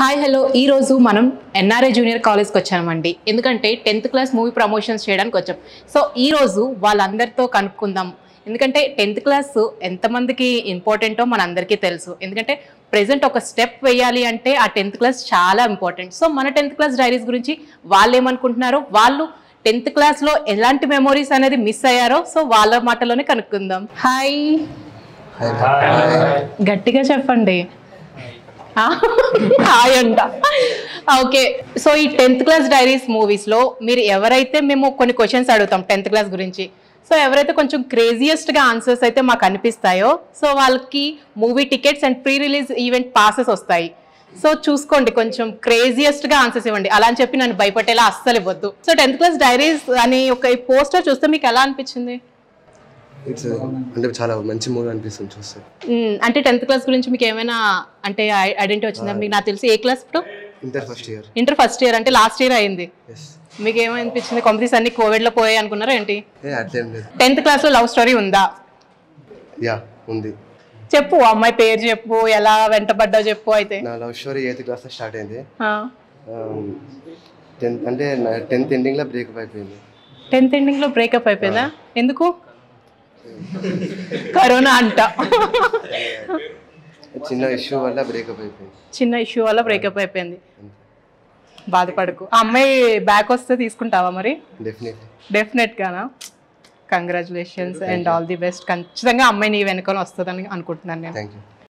hi hello ఈ రోజు మనం ఎన్ఆర్ఐ జూనియర్ కాలేజ్కి వచ్చామండి ఎందుకంటే టెన్త్ క్లాస్ మూవీ ప్రమోషన్స్ చేయడానికి వచ్చాం సో ఈ రోజు వాళ్ళందరితో కనుక్కుందాం ఎందుకంటే టెన్త్ క్లాస్ ఎంతమందికి ఇంపార్టెంటో మనందరికీ తెలుసు ఎందుకంటే ప్రెసెంట్ ఒక స్టెప్ వేయాలి అంటే ఆ టెన్త్ క్లాస్ చాలా ఇంపార్టెంట్ సో మన టెన్త్ క్లాస్ డైరీస్ గురించి వాళ్ళు ఏమనుకుంటున్నారో వాళ్ళు టెన్త్ క్లాస్లో ఎలాంటి మెమోరీస్ అనేది మిస్ అయ్యారో సో వాళ్ళ మాటలోనే కనుక్కుందాం హాయ్ గట్టిగా చెప్పండి ఆ, హాయ్ అంట ఓకే సో ఈ టెన్త్ క్లాస్ డైరీస్ మూవీస్లో మీరు ఎవరైతే మేము కొన్ని క్వశ్చన్స్ అడుగుతాం టెన్త్ క్లాస్ గురించి సో ఎవరైతే కొంచెం క్రేజియస్ట్గా ఆన్సర్స్ అయితే మాకు అనిపిస్తాయో సో వాళ్ళకి movie tickets and pre release event passes వస్తాయి సో చూసుకోండి కొంచెం క్రేజియస్ట్ గా ఆన్సర్స్ ఇవ్వండి అలా అని చెప్పి నన్ను భయపెట్టేలా అస్సలు ఇవ్వద్దు సో టెన్త్ క్లాస్ డైరీస్ అని ఒక పోస్టర్ చూస్తే మీకు ఎలా అనిపించింది ఇట్స్ అంటే చాలా మంచి మూవీ అనిపిస్తుంది చూస్తే మ్మ్, అంటే టెన్త్ క్లాస్ గురించి మీకు ఏమైనా అంటే ఐడెంటిటీ వచ్చిందా మీకు నాకు తెలిసి ఏ క్లాస్ ఇప్పుడు inter first year inter first year అంటే లాస్ట్ ఇయర్ అయింది ఎస్ మీకు ఏమనిపించింది కాంపిటీస్ అన్ని కోవిడ్ లో పోయాయి అనుకున్నారా ఏంటి ఏ అట్లేం లేదు టెన్త్ క్లాస్ లో లవ్ స్టోరీ ఉందా యా ఉంది చెప్పు అమ్మాయి పేరు చెప్పు ఎలా వెంటబడ్డావు చెప్పు అయితే నా లవ్ స్టోరీ ఎయిత్ క్లాస్లో స్టార్ట్ అయింది టెన్త్ అంటే నా టెన్త్ ఎండింగ్లో బ్రేకప్ అయిపోయింది టెన్త్ ఎండింగ్ లో బ్రేకప్ అయిపోయిందా ఎందుకు కరోనా అంట చిన్న ఇష్యూ వల్ల బ్రేకప్ అయిపోయింది చిన్న ఇష్యూ వల్ల బ్రేకప్ అయిపోయింది బాధపడకు ఆ అమ్మాయి బ్యాక్ వస్తే తీసుకుంటావా మరి డెఫినెట్లీ డెఫినెట్ గానా congratulations and all the best ఖచ్చితంగా అమ్మాయి నీ వెనుకొని వస్తుందని అనుకుంటున్నాను నేను థ్యాంక్ యూ